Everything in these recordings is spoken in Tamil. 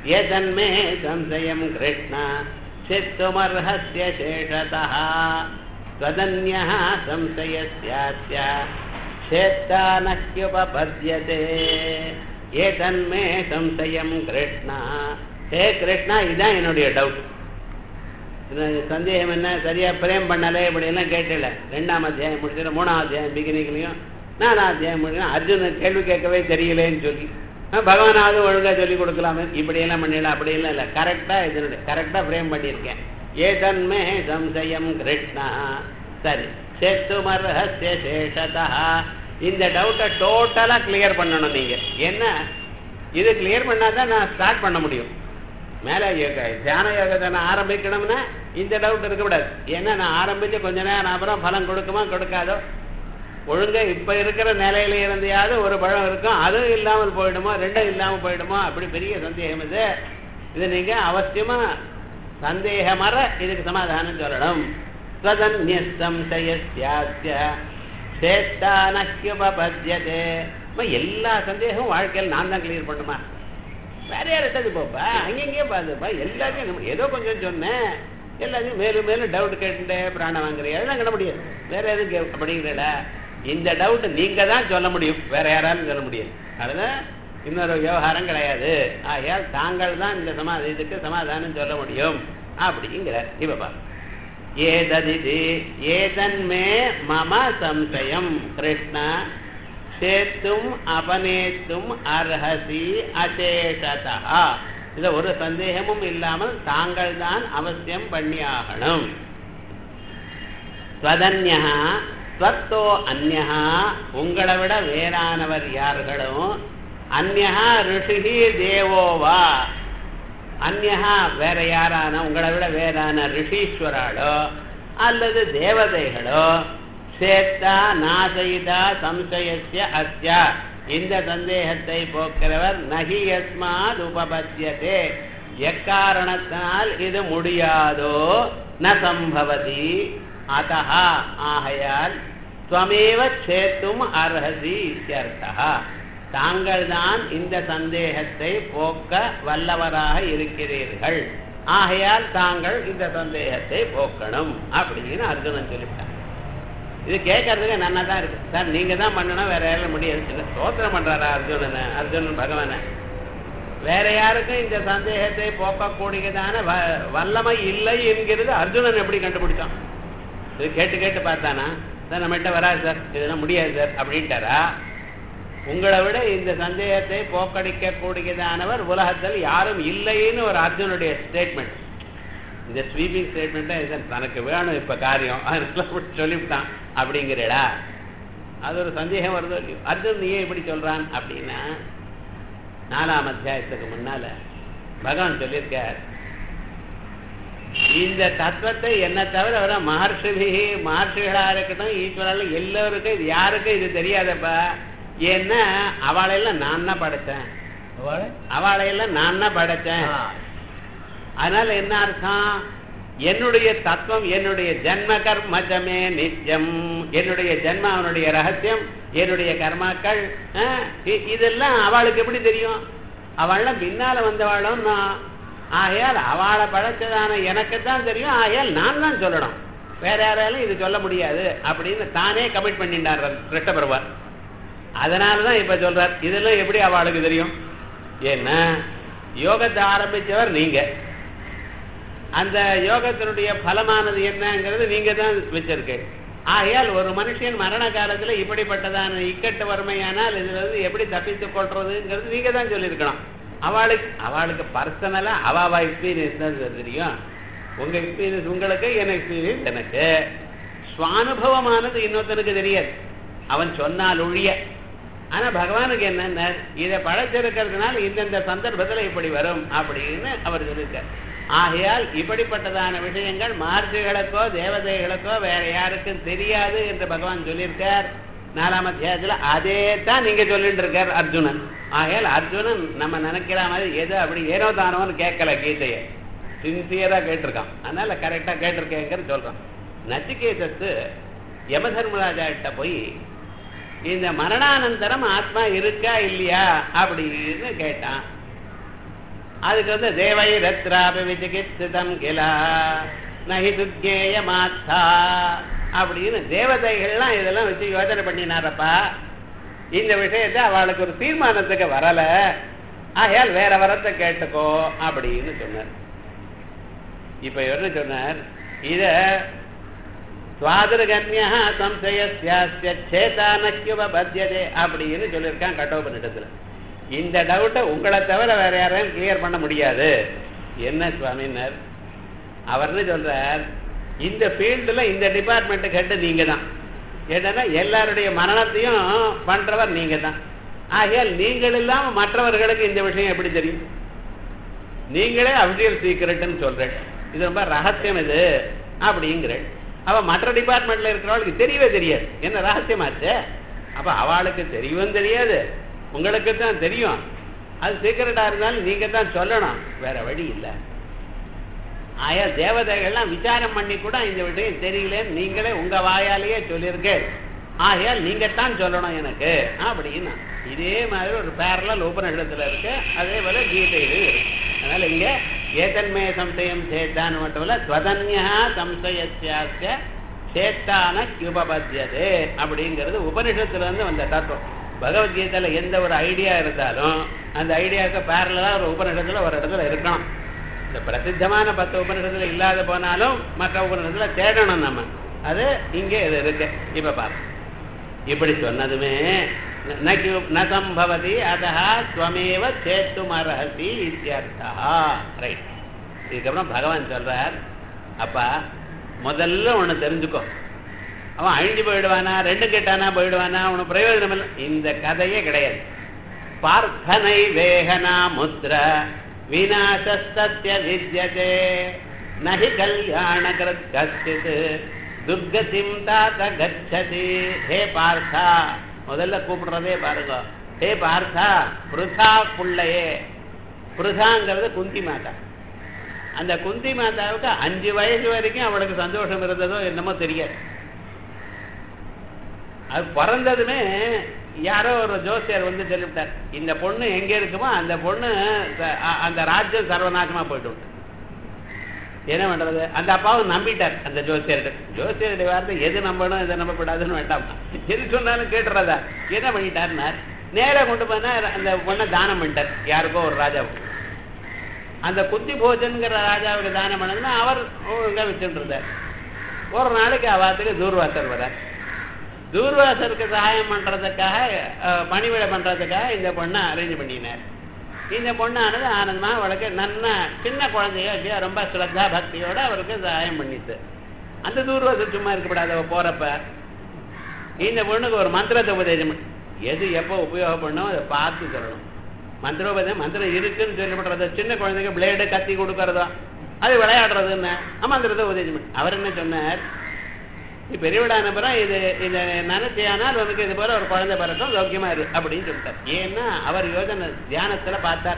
எதன்மே சம்சயம் கிருஷ்ணா சித்துமர்ஹஸ்ய சேஷதः त्वदन्यः संशयस्यास्य சேத்தா நஹ்யுபபத்யதே ஏதன்மே சம்சயம் கிருஷ்ணா ஹே கிருஷ்ணா இதுதான் என்னுடைய டவுட் சந்தேகம் என்ன சரியா பிரேம் பண்ணல இப்படி எல்லாம் கேட்டல ரெண்டாம் அத்தியாயம் முடிச்சுட்டு மூணாம் அத்தியாயம் பிகினிங்லையும் நாலாம் அத்தியாயம் முடியும் அர்ஜுனன் கேள்வி கேட்கவே தெரியலேன்னு சொல்லி அஹ் பகவானாவது ஒழுங்கா சொல்லி கொடுக்கலாமே இப்படி எல்லாம் பண்ணிடலாம் அப்படி எல்லாம் இல்லை கரெக்டா இதனுடைய கரெக்டா ஃப்ரேம் பண்ணியிருக்கேன் ஏதன்மே சம்சயம் கிருஷ்ணா சரி சேத்துமர்ஹஸ்ய சேஷதா இந்த டவுட்டை டோட்டலா கிளியர் பண்ணணும் நீங்க என்ன இது கிளியர் பண்ணாதான் நான் ஸ்டார்ட் பண்ண முடியும் மேலே யோக தியான யோகத்தை நான் ஆரம்பிக்கணும்னா இந்த டவுட் இருக்கக்கூடாது ஏன்னா நான் ஆரம்பிச்சு கொஞ்ச நேரம் அப்புறம் பலன் கொடுக்குமா கொடுக்காதோ ஒழுங்கா இப்ப இருக்கிற நிலையில இருந்தையாவது ஒரு பழம் இருக்கும் அதுவும் இல்லாமல் போயிடுமோ ரெண்டும் இல்லாமல் போயிடுமோ அப்படி பெரிய சந்தேகம் இது இது நீங்க அவசியமா சந்தேகமற இதுக்கு சமாதானம் சொல்லணும் ஸ்வதன்ய சம்சயஸ்யாஸ்ய சேத்தானஹ்யுபபத்யதே அம்மா, எல்லா சந்தேகமும் வாழ்க்கையில் நான் தான் கிளியர் பண்ணுமா வேற யார்கிட்ட போப்பா அங்கெங்கேயும் பார்த்துப்பா எல்லாத்தையும் நம்ம ஏதோ கொஞ்சம் சொன்னேன் எல்லாத்தையும் மேலும் மேலும் டவுட் கேட்டுட்டே பிராணம் வாங்குறீங்க அதெல்லாம் கிட முடியாது வேற எதுவும் கே அப்படிங்கிறடா இந்த டவுட் நீங்க தான் சொல்ல முடியும் வேற யாராலும் சொல்ல முடியாது அதுதான் இன்னொரு விவகாரம் கிடையாது ஆகையால் தாங்கள் தான் இந்த சமா இதுக்கு சமாதானம் சொல்ல முடியும் அப்படிங்கிறார் இப்ப பாருங்க ஏததிதி ஏதன்மே மம சம்சயம் கிருஷ்ணா சேத்தும் அபநேத்தும் அர்ஹசி அசேஷதா இதுல ஒரு சந்தேகமும் இல்லாமல் தாங்கள் தான் அவசியம் பண்ணியாகணும் ஸ்வதன்யா ஸ்வத்தோ அந்யா உங்களை விட வேறானவர் யார்களும் அந்யா ரிஷிகி தேவோவா அந்யா வேற யாரான உங்களை விட வேறான ரிஷீஸ்வராளோ அல்லது தேவதைகளோ சேத்தா நாசயிதா சம்சயஸ்ய அஸ்ய இந்த சந்தேகத்தை போக்கிறவர் நகி யஸ்மாத் உபபத்தியதே எக்காரணத்தினால் இது முடியாதோ ந சம்பவதி அத்தஹா ஆகையால் துவமேவ சேத்தும் அர்ஹசி இத்தியர்த்தா தாங்கள் தான் இந்த சந்தேகத்தை போக்க வல்லவராக இருக்கிறீர்கள் ஆகையால் தாங்கள் இந்த சந்தேகத்தை போக்கணும் அப்படின்னு அர்ஜுனன் சொல்லிவிட்டான் இது கேட்கறதுக்கு நன்னா தான் இருக்கு சார் நீங்க தான் பண்ணணும் வேற யாரும் முடியாது ஸ்தோத்திரம் பண்றாரா அர்ஜுனனை அர்ஜுனன் பகவானை வேற யாருக்கும் இந்த சந்தேகத்தை போக்கக்கூடியதான வ- வல்லமை இல்லை என்கிறது அர்ஜுனன் எப்படி கண்டுபிடிச்சான் இது கேட்டு கேட்டு பார்த்தானா சார் நம்மகிட்ட வராது சார் இதெல்லாம் முடியாது சார் அப்படின்ட்டாரா உங்களை விட இந்த சந்தேகத்தை போக்கடிக்க கூடியதானவர் உலகத்தில் யாரும் இல்லைன்னு ஒரு அர்ஜுனுடைய ஸ்டேட்மெண்ட் இந்த ஸ்வீப்பிங் ஸ்டேட்மெண்ட்டை இது தனக்கு வேணும் இப்ப காரியம் அதனால அப்படி சொல்லிவிட்டான் அப்படிங்கிறடா அது ஒரு சந்தேகம் வருதோ இல்லையோ அர்ஜுன் நீ ஏன் இப்படி சொல்றான் அப்படின்னா நாலாம் அத்தியாயத்துக்கு முன்னால பகவான் சொல்லியிருக்கார் இந்த தத்துவத்தை என்ன தவிர வர மகர்ஷி மகர்ஷிகளா இருக்கட்டும் ஈஸ்வரால எல்லோருக்கும் இது யாருக்கும் இது தெரியாதப்பா ஏன்னா அவளையெல்லாம் நான் தான் படைச்சேன் அவளையெல்லாம் நான் தான் படைச்சேன் அதனால என்ன அர்த்தம் என்னுடைய தத்துவம் என்னுடைய ஜென்ம கர்மஜமே நித்தியம் என்னுடைய ஜென்ம அவனுடைய ரகசியம் என்னுடைய கர்மாக்கள் ஆஹ், இ- இதெல்லாம் அவளுக்கு எப்படி தெரியும் அவள்லாம் பின்னால வந்தவாளும் நான் ஆகையால் அவளை படைச்சதான எனக்கு தான் தெரியும் ஆகையால் நான் தான் சொல்லணும் வேற யாராலும் இது சொல்ல முடியாது அப்படின்னு தானே கமிட் பண்ணிட்டார் கிருஷ்ணபிரபர் அதனாலதான் இப்ப சொல்றார் இதெல்லாம் எப்படி அவளுக்கு தெரியும் ஏன்னா யோகத்தை ஆரம்பிச்சவர் நீங்க அந்த யோகத்தினுடைய பலமானது என்னங்கிறது நீங்க தான் வச்சிருக்கு ஆகையால் ஒரு மனுஷன் மரண காலத்துல இப்படிப்பட்டதான இக்கட்டு வறுமையானால் இதுல இருந்து எப்படி தப்பித்துக் கொள்றதுங்கிறது நீங்க தான் சொல்லியிருக்கணும் அவளுக்கு அவளுக்கு பர்சனலா அவ அவ எக்ஸ்பீரியன்ஸ் தான் தெரியும் உங்க எக்ஸ்பீரியன்ஸ் உங்களுக்கு என் எக்ஸ்பீரியன்ஸ் எனக்கு சுவானுபவமானது இன்னொருத்தனுக்கு தெரியாது அவன் சொன்னால் ஒழிய ஆனா பகவானுக்கு என்னென்ன இதை படைச்சிருக்கிறதுனால இந்தந்த சந்தர்ப்பத்துல இப்படி வரும் அப்படின்னு அவர் சொல்லியிருக்கார் ஆகையால் இப்படிப்பட்டதான விஷயங்கள் மகர்ஷிகளுக்கோ தேவதைகளுக்கோ வேற யாருக்கும் தெரியாது என்று பகவான் சொல்லியிருக்கார் நாலாம் அத்தியாயத்துல அதே தான் நீங்க சொல்லிட்டு இருக்கார் அர்ஜுனன் ஆகையால் அர்ஜுனன் நம்ம நினைக்கிற மாதிரி ஏதோ அப்படி ஏனோ தானோன்னு கேட்கல கீதையை சின்சியரா கேட்டிருக்கான் அதனால கரெக்டா கேட்டிருக்கேங்கிறது சொல்றான் நச்சிகேதத்து யமதர்மராஜா கிட்ட போய் இந்த மரணானந்தரம் ஆத்மா இருக்கா இல்லையா அப்படின்னு கேட்டான் அதுக்கு வந்து தேவை ரத்ராபி விசிகித்சிதம் கிலா நகி துக்கேய மாத்தா அப்படின்னு தேவதைகள்லாம் இதெல்லாம் வச்சு யோசனை பண்ணினாரப்பா இந்த விஷயத்தை அவளுக்கு ஒரு தீர்மானத்துக்கு வரல ஆகையால் வேற வரத்தை கேட்டுக்கோ அப்படின்னு சொன்னார் இப்ப என்ன சொன்னார் இத சுவாதிரகன்யா சம்சயஸ்யாஸ்ய சேதானக்கியுபத்தியதே அப்படின்னு சொல்லியிருக்கான் கட்டோபனிடத்துல இந்த டவுட்டை உங்களை தவிர வேற யாரையும் கிளியர் பண்ண முடியாது என்ன சுவாமினர் அவர்னு சொல்றார் இந்த ஃபீல்டில் இந்த டிபார்ட்மெண்ட்டுக்கு ஹெட்டு நீங்க தான் என்னன்னா எல்லாருடைய மரணத்தையும் பண்றவர் நீங்க தான் ஆகையால் நீங்கள் இல்லாம மற்றவர்களுக்கு இந்த விஷயம் எப்படி தெரியும் நீங்களே அபிஷியல் சீக்கிரட்னு சொல்றேன் இது ரொம்ப ரகசியம் இது அப்படிங்கிறேன் அவ மற்ற டிபார்ட்மெண்ட்ல இருக்கிறவளுக்கு தெரியவே தெரியாது என்ன ரகசியமாச்சு அப்ப அவளுக்கு தெரியவும் தெரியாது உங்களுக்கு தான் தெரியும் அது சீக்கிரட்டா இருந்தாலும் நீங்க தான் சொல்லணும் வேற வழி இல்லை ஆயா தேவதைகள்லாம் விசாரம் பண்ணி கூட இந்த விஷயம் தெரியலன்னு நீங்களே உங்க வாயாலேயே சொல்லியிருக்கேன் ஆகையால் நீங்கத்தான் சொல்லணும் எனக்கு அப்படின்னா இதே மாதிரி ஒரு பேரலல் உபநிஷத்துல இருக்கு அதே போல கீதையிலும் இருக்கு அதனால இங்க ஏதன்மே சம்சயம் சேத்தான்னு மட்டும் இல்ல ஸ்வதன்யா சம்சயசியாஸ்ய சேத்தான கியுபபத்தியதே அப்படிங்கிறது உபனிஷத்துல இருந்து வந்த தத்துவம் பகவத்கீதையில எந்த ஒரு ஐடியா இருந்தாலும் அந்த ஐடியாவுக்கு பேரலா ஒரு உபநிஷத்துல ஒரு இடத்துல இருக்கணும் இந்த பிரசித்தமான பத்து உபநிஷத்துல இல்லாத போனாலும் மற்ற உபநிஷத்துல தேடணும் நம்ம அது இங்கே இது இருக்கு இப்ப பாரு இப்படி சொன்னதுமே ந சம்பவதி அதா ஸ்வமேவ சேத்தும் அர்ஹசி இத்தியர்த்தா ரைட் இதுக்கப்புறம் பகவான் சொல்றார் அப்பா முதல்ல ஒண்ணு தெரிஞ்சுக்கோ அவன் அழிஞ்சு போயிடுவானா ரெண்டு கெட்டானா போயிடுவானா அவனுக்கு பிரயோஜனம் இல்லை இந்த கதையே கிடையாது பார்த்தனை வேகனா முத்ர விநாசஸ்தஸ்ய வித்யதே நஹி கல்யாண கிருத் கஷ்டித் துர்கதிம் தாத்த கச்சதி ஹே பார்த்தா முதல்ல கூப்பிடுறதே பாருங்க ஹே பார்த்தா புருஷா புள்ளையே புருஷாங்கிறது குந்தி மாதா அந்த குந்தி மாதாவுக்கு அஞ்சு வயசு வரைக்கும் அவளுக்கு சந்தோஷம் இருந்ததோ என்னமோ தெரியாது அது பிறந்ததுமே யாரோ ஒரு ஜோசியர் வந்து சொல்லிவிட்டார் இந்த பொண்ணு எங்க இருக்குமோ அந்த பொண்ணு அந்த ராஜ்யம் சர்வநாசமா போயிட்டு என்ன பண்றது அந்த அப்பாவும் நம்பிட்டார் அந்த ஜோசியர்கிட்ட ஜோசியருடைய வார்த்தை எது நம்பணும் எது நம்பப்படாதுன்னு வேண்டாம் எது சொன்னாலும் கேட்டுறதா என்ன பண்ணிட்டாருனார் நேரா கொண்டு போனா அந்த பொண்ணை தானம் பண்ணிட்டார் யாருக்கோ ஒரு ராஜாவுக்கு அந்த குத்தி போஜன்கிற ராஜாவுக்கு தானம் பண்ணதுன்னா அவர் ஒழுங்கா வச்சுட்டு இருந்தார் ஒரு நாளைக்கு அவாத்துக்கு தூர்வாசர் வரார் தூர்வாசருக்கு சகாயம் பண்றதுக்காக பணிவிடை பண்றதுக்காக இந்த பொண்ணை அரேஞ்ச் பண்ணினார் இந்த பொண்ணானது ஆனந்தமா அவளுக்கு நன்ன சின்ன குழந்தையோ இல்லையோ ரொம்ப ஸ்ரத்தா பக்தியோட அவருக்கு சகாயம் பண்ணிட்டு அந்த தூர்வாசர் சும்மா இருக்கப்படாத போறப்ப இந்த பொண்ணுக்கு ஒரு மந்திரத்தை உபதேசம் எது எப்போ உபயோகம் பண்ணும் அதை பார்த்து சொல்லணும் மந்திரோபதம் மந்திரம் இருக்குன்னு சொல்லப்படுறது சின்ன குழந்தைங்க பிளேடு கத்தி கொடுக்கறதோ அது விளையாடுறதுன்னு மந்திரத்தை உபதேசம் அவர் என்ன சொன்னார் நீ பெரியவிடான பிறகு இது இதை நினைச்சியானால் உனக்கு இது போல ஒரு குழந்தை பிறக்கும் சௌக்கியமா இரு அப்படின்னு சொல்லிட்டார் ஏன்னா அவர் யோஜனை தியானத்துல பார்த்தார்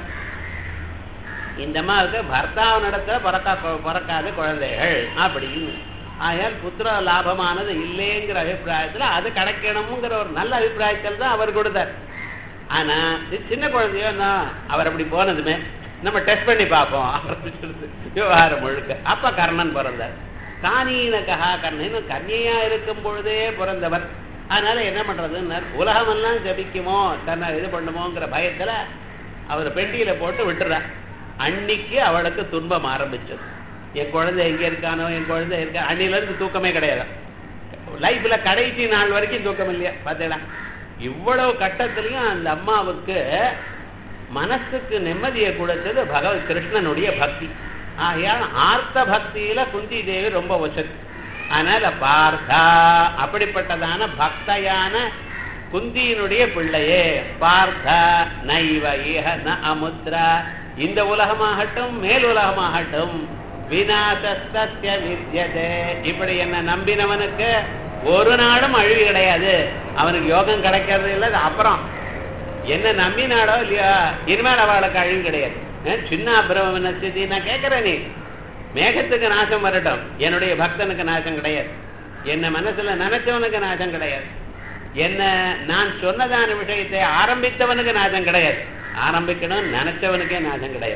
இந்த அம்மாவுக்கு பர்த்தாவனிடத்துல பிறக்கா பிறக்காத குழந்தைகள் அப்படின்னு ஆயால் புத்திர லாபமானது இல்லைங்கிற அபிப்பிராயத்துல அது கிடைக்கணுங்கிற ஒரு நல்ல அபிப்பிராயத்தில் தான் அவர் கொடுத்தார் ஆனா இது சின்ன குழந்தையோ அவர் அப்படி போனதுமே நம்ம டெஸ்ட் பண்ணி பார்ப்போம் ஆரம்பிச்சிருது விவகாரம் முழுக்க அப்ப கர்ணன் பிறந்தார் காணீனகா கர்ணன் கன்னியா இருக்கும் பொழுதே பிறந்தவர் அதனால என்ன பண்றதுன்னு உலகமெல்லாம் ஜபிக்குமோ தன்னை இது பண்ணுமோங்கிற பயத்துல அவர் பெட்டியில போட்டு விட்டுறார் அன்னைக்கு அவளுக்கு துன்பம் ஆரம்பிச்சது என் குழந்தை எங்க இருக்கானோ என் குழந்தை இருக்கா அன்னில இருந்து தூக்கமே கிடையாது லைஃப்ல கடைசி நாள் வரைக்கும் தூக்கம் இல்லையா பார்த்தேடா இவ்வளவு கட்டத்திலையும் அந்த அம்மாவுக்கு மனசுக்கு நிம்மதியை கொடுத்தது பகவத் கிருஷ்ணனுடைய பக்தி ஆகையால் ஆர்த்த பக்தியில குந்தி தேவி ரொம்ப வசதி அதனால பார்த்தா அப்படிப்பட்டதான பக்தையான குந்தியினுடைய பிள்ளையே பார்த்த நைவ இஹ ந அமுத்ரா இந்த உலகமாகட்டும் மேல் உலகமாகட்டும் விநாசஸ்திய வித்தியதே இப்படி என்ன நம்பினவனுக்கு ஒரு நாளும் அழிவு கிடையாது அவனுக்கு யோகம் கிடைக்கிறது இல்லை அது அப்புறம் என்ன நம்பினாடோ இல்லையா இனிமேல் அவளுக்கு அழிவு கிடையாது சின்ன பிரம்ம ஸ்திதி நான் கேட்கிறேன் நீ மேகத்துக்கு நாசம் வரட்டும் என்னுடைய பக்தனுக்கு நாசம் கிடையாது என்ன மனசுல நினைச்சவனுக்கு நாசம் கிடையாது என்ன நான் சொன்னதான விஷயத்தை ஆரம்பித்தவனுக்கு நாசம் கிடையாது ஆரம்பிக்கணும் நினைச்சவனுக்கே நாசம் கிடையாது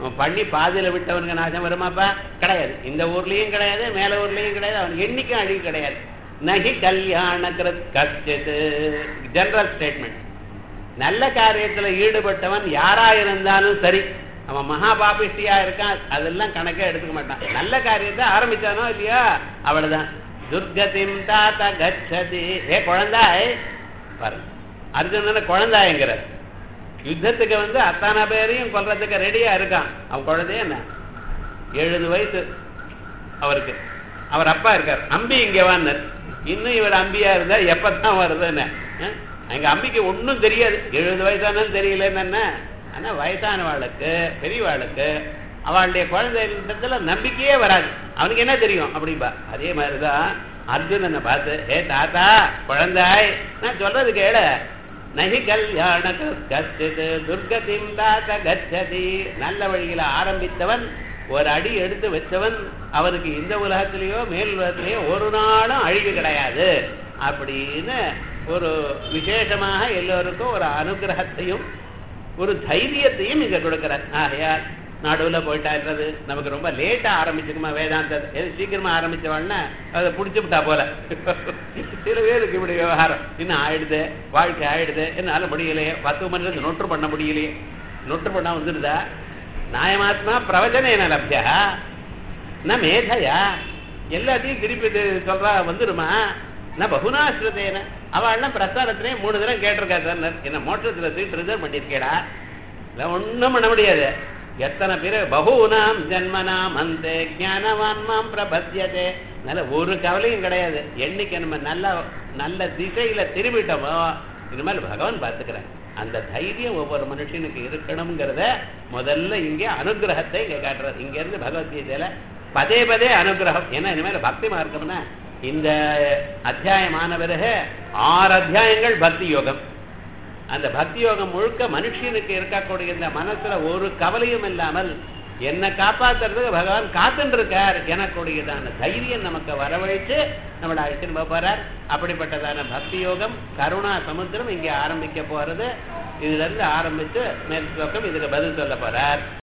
அவன் பண்ணி பாதியில விட்டவனுக்கு நாசம் வருமாப்பா கிடையாது இந்த ஊர்லயும் கிடையாது மேல ஊர்லயும் கிடையாது அவன் எண்ணிக்கும் அழிவு கிடையாது நகி கல்யாண கஷ்டத்து ஜெனரல் ஸ்டேட்மெண்ட் நல்ல காரியத்துல ஈடுபட்டவன் யாரா இருந்தாலும் சரி அவன் மகா பாபிஷ்டியா இருக்கான் அதெல்லாம் கணக்கே எடுத்துக்க மாட்டான் நல்ல காரியத்தை ஆரம்பிச்சானோ இல்லையா அவ்வளவுதான் துர்கதிம் தாத்த கச்சதி ஏ குழந்தாய் பாரு அர்ஜுனன குழந்தாய்ங்கிறார் யுத்தத்துக்கு வந்து அத்தனை பேரையும் கொல்றதுக்கு ரெடியா இருக்கான் அவன் குழந்தைய என்ன எழுபது வயசு அவருக்கு அவர் அப்பா இருக்கார் அம்பி இங்க வான்னார் இன்னும் இவர் அம்பியா இருந்தா எப்பதான் வருதுன்னு அஹ்? எங்க அம்பிக்கு ஒண்ணும் தெரியாது எழுபது வயசானாலும் தெரியலன்னு என்ன ஆனா வயசானவாளுக்கு பெரியவாளுக்கு அவளுடைய குழந்தைன்றதுல நம்பிக்கையே வராது அவனுக்கு என்ன தெரியும் அப்படிம்பா அதே மாதிரிதான் அர்ஜுனனை பார்த்து ஏ தாத்தா குழந்தாய் நான் சொல்றது கேள நகி கல்யாண கஷ்டித் துர்கதிம் தாத்த கச்சதி நல்ல வழியில ஆரம்பித்தவன் ஒரு அடி எடுத்து வச்சவன் அவனுக்கு இந்த உலகத்திலேயோ மேல் உலகத்திலேயோ ஒரு நாளும் அழிவு கிடையாது அப்படின்னு ஒரு விசேஷமாக எல்லோருக்கும் ஒரு அனுகிரகத்தையும் ஒரு தைரியத்தையும் இங்க கொடுக்கிறார் ஆகையால் நடுவுல போயிட்டாருறது நமக்கு ரொம்ப லேட்டா ஆரம்பிச்சுக்குமா வேதாந்தம் எது சீக்கிரமா ஆரம்பிச்சவன்னா அதை புடிச்சு விட்டா போல சில பேருக்கு இப்படி விவகாரம் இன்னும் ஆயிடுது வாழ்க்கை ஆயிடுது என்னால முடியலையே பத்து மணி நேரத்துக்கு நொற்று பண்ண முடியலையே நொற்று பண்ணா வந்துருதா நாயமாத்மா பிரவச்சனேன லப்யா ந மேதையா எல்லாத்தையும் திருப்பி இது சொல்றா வந்துருமா ந பகுனாஸ்ருதேன அவள்லாம் பிரசாரத்திலே மூணு தடவை கேட்டிருக்கா சார் என்ன மோட்டத்துல சீட் ரிசர்வ் பண்ணிருக்கேடா இல்லை ஒண்ணும் பண்ண முடியாது எத்தனை பேர் பகூனாம் ஜன்மனாம் அந்த ஞானவான்மாம் பிரபத்தியதே நல்ல ஒரு கவலையும் கிடையாது என்னைக்கு நம்ம நல்ல நல்ல திசையில திரும்பிட்டோமோ இனிமேல் பகவான் பார்த்துக்கிறேன் அந்த தைரியம் ஒவ்வொரு மனுஷனுக்கு இருக்கணுங்கிறத முதல்ல இங்கே அனுகிரகத்தை இங்க காட்டுறது இங்க இருந்து பகவத்கீதையில பதே பதே அனுகிரகம் ஏன்னா இனிமேல் பக்தி மார்க்கம்னா இந்த அத்தியாயமான பிறகு ஆறு அத்தியாயங்கள் பக்தி யோகம் அந்த பக்தி யோகம் முழுக்க மனுஷனுக்கு இருக்கக்கூடிய இந்த மனசுல ஒரு கவலையும் இல்லாமல் என்னை காப்பாத்துறதுக்கு பகவான் காத்துட்டு இருக்கார் எனக்கூடியதான தைரியம் நமக்கு வரவழைச்சு நம்மளை அழைச்சிட்டு போறார் அப்படிப்பட்டதான பக்தி யோகம் கருணா சமுத்திரம் இங்கே ஆரம்பிக்க போறது இதுல இருந்து ஆரம்பிச்சு மேல் ஸ்லோகம் இதுக்கு பதில் சொல்ல போறார்